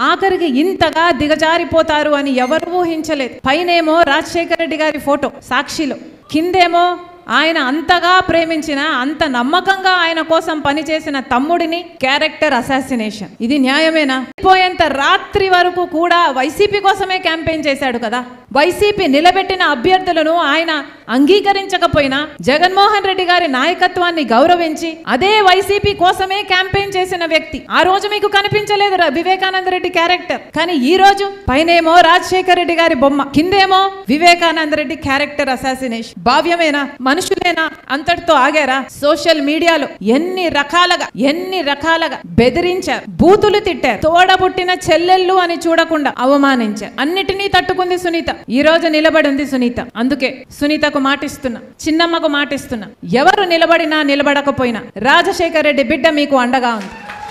ఆఖరికి ఇంతగా దిగజారిపోతారు అని ఎవరు ఊహించలేదు పైనేమో రాజశేఖర రెడ్డి గారి ఫోటో సాక్షిలో కిందేమో ఆయన అంతగా ప్రేమించిన అంత నమ్మకంగా ఆయన కోసం పనిచేసిన తమ్ముడిని క్యారెక్టర్ అసాసినేషన్ ఇది న్యాయమేనా పోయేంత రాత్రి వరకు కూడా వైసీపీ కోసమే క్యాంపెయిన్ చేశాడు కదా వైసీపీ నిలబెట్టిన అభ్యర్థులను ఆయన అంగీకరించకపోయినా జగన్మోహన్ రెడ్డి గారి నాయకత్వాన్ని గౌరవించి అదే వైసీపీ కోసమే క్యాంపెయిన్ చేసిన వ్యక్తి ఆ రోజు మీకు కనిపించలేదు రా వివేకానంద రెడ్డి క్యారెక్టర్ కానీ ఈ రోజు పైనేమో రాజశేఖర రెడ్డి గారి బొమ్మ కిందేమో వివేకానంద రెడ్డి క్యారెక్టర్ అసాసినేషన్ భావ్యమేనా మనుషులేనా అంతటితో ఆగారా సోషల్ మీడియాలో ఎన్ని రకాలుగా ఎన్ని రకాలుగా బెదిరించారు బూతులు తిట్టారు తోడబుట్టిన చెల్లెళ్ళు అని చూడకుండా అవమానించారు అన్నిటినీ తట్టుకుంది సునీత ఈ రోజు నిలబడి ఉంది సునీత అందుకే సునీతకు మాటిస్తున్నా చిన్నమ్మకు మాటిస్తున్నా ఎవరు నిలబడినా నిలబడకపోయినా రాజశేఖర్ రెడ్డి బిడ్డ మీకు అండగా ఉంది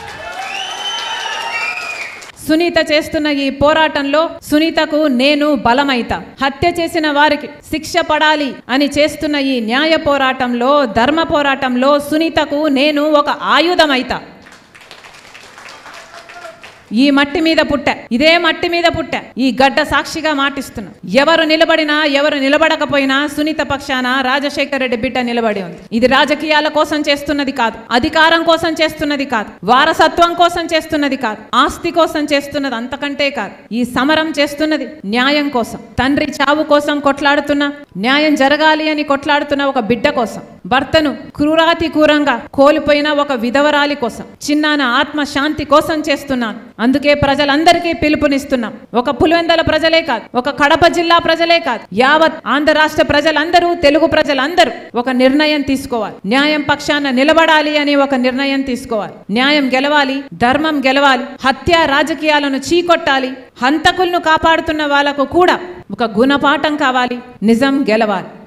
సునీత చేస్తున్న ఈ పోరాటంలో సునీతకు నేను బలమైతా హత్య చేసిన వారికి శిక్ష పడాలి అని చేస్తున్న ఈ న్యాయ పోరాటంలో ధర్మ పోరాటంలో సునీతకు నేను ఒక ఆయుధమైతా ఈ మట్టి మీద పుట్ట ఇదే మట్టి మీద పుట్ట ఈ గడ్డ సాక్షిగా మాటిస్తున్నా ఎవరు నిలబడినా ఎవరు నిలబడకపోయినా సునీత పక్షాన రాజశేఖర రెడ్డి బిడ్డ నిలబడి ఉంది ఇది రాజకీయాల కోసం చేస్తున్నది కాదు అధికారం కోసం చేస్తున్నది కాదు వారసత్వం కోసం చేస్తున్నది కాదు ఆస్తి కోసం చేస్తున్నది అంతకంటే కాదు ఈ సమరం చేస్తున్నది న్యాయం కోసం తండ్రి చావు కోసం కొట్లాడుతున్న న్యాయం జరగాలి అని కొట్లాడుతున్న ఒక బిడ్డ కోసం భర్తను క్రూరాతి క్రూరంగా కోల్పోయిన ఒక విధవరాలి కోసం చిన్నాన ఆత్మ శాంతి కోసం చేస్తున్నాను అందుకే ప్రజలందరికీ పిలుపునిస్తున్నాం ఒక పులివెందల ప్రజలే కాదు ఒక కడప జిల్లా ప్రజలే కాదు యావత్ ఆంధ్ర రాష్ట్ర ప్రజలందరూ తెలుగు ప్రజలందరూ ఒక నిర్ణయం తీసుకోవాలి న్యాయం పక్షాన నిలబడాలి అని ఒక నిర్ణయం తీసుకోవాలి న్యాయం గెలవాలి ధర్మం గెలవాలి హత్య రాజకీయాలను చీకొట్టాలి హంతకులను కాపాడుతున్న వాళ్లకు కూడా ఒక గుణపాఠం కావాలి నిజం గెలవాలి